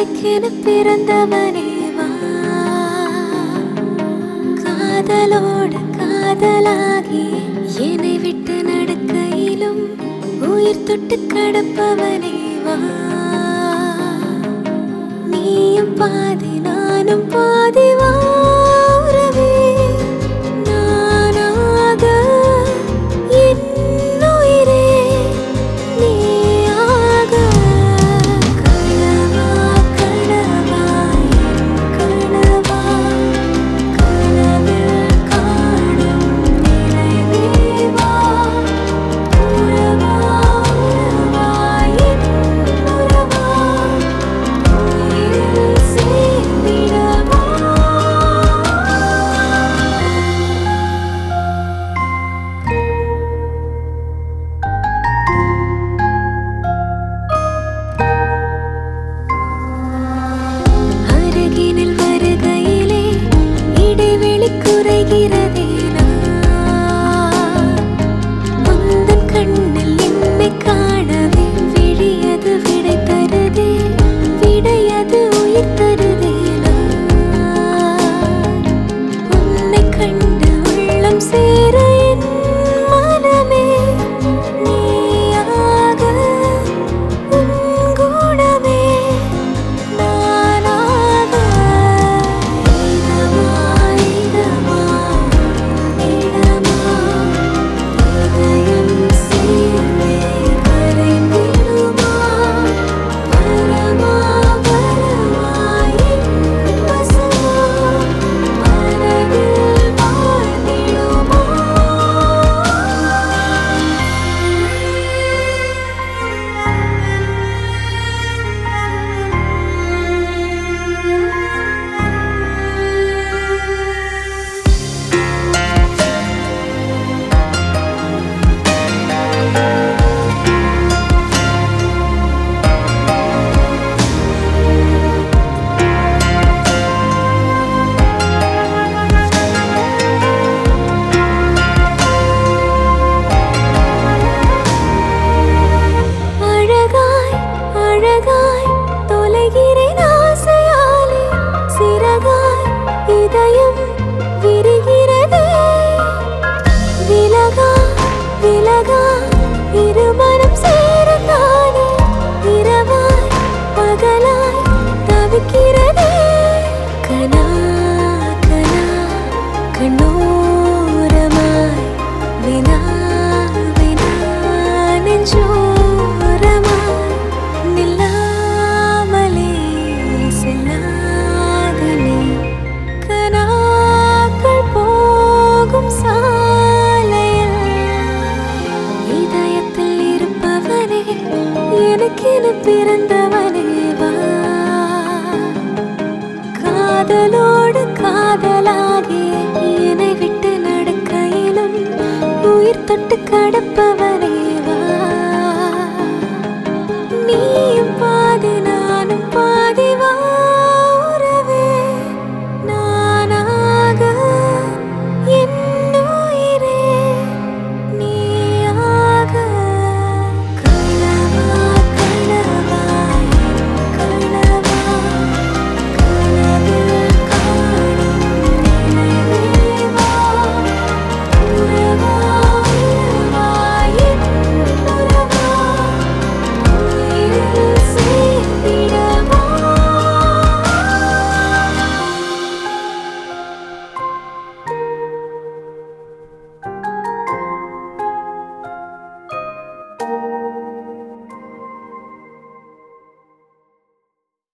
எனக்கென பிறந்தவனே வா காதலோடு காதலாகி என்னை விட்டு நடக்கையிலும் உயிர் தொட்டு கடப்பவனே வா நீயும் பாதி நானும் பாதி வா உறவே நானாக என் உயிரே நீயாக கனவா கனவா என் கனவா கனவில் காணும் நிறைவேவா உறவா உறவா என் உறவா உயிரில் சேர்ந்திடவா அருகினில் வருகையிலே இடைவெளி குறைகிறதே நான். உந்தன் கண்ணில் என்னை காணவே விழியது விடை தருதே விடையது உயிர் தருதே நான். உன்னை கண்டு உள்ளம் சேர என் மனமே நீயாக உன் குணமே நானாக இதமா இதமா இடமா இதயம் சேர்ந்தே கரைந்திடுமா வரமா வரமா என் வசமா மனதில் வாழ்ந்திடுமா அழகாய் அழகாய் தொலைகிறேன் ஆசையாலே சிறகாய் இதயம் விரிகிறதே விலகா விலகா இருமனம் சேரத்தானே இரவாய் பகலாய் தவிக்கிறதே கனா கனா கண்ணோரமாய் வினா வினா நெஞ்சோரமாய் நில்லாமலே செல்லாதனே கனாக்கள் போகும் சாலையில் இதயத்தில் இருப்பவனே எனக்கென பிறந்தவனே வா காதலோடு காதலாகி என்னை விட்டு நடக்கையிலும் உயிர் தொட்டு கடப்பவன்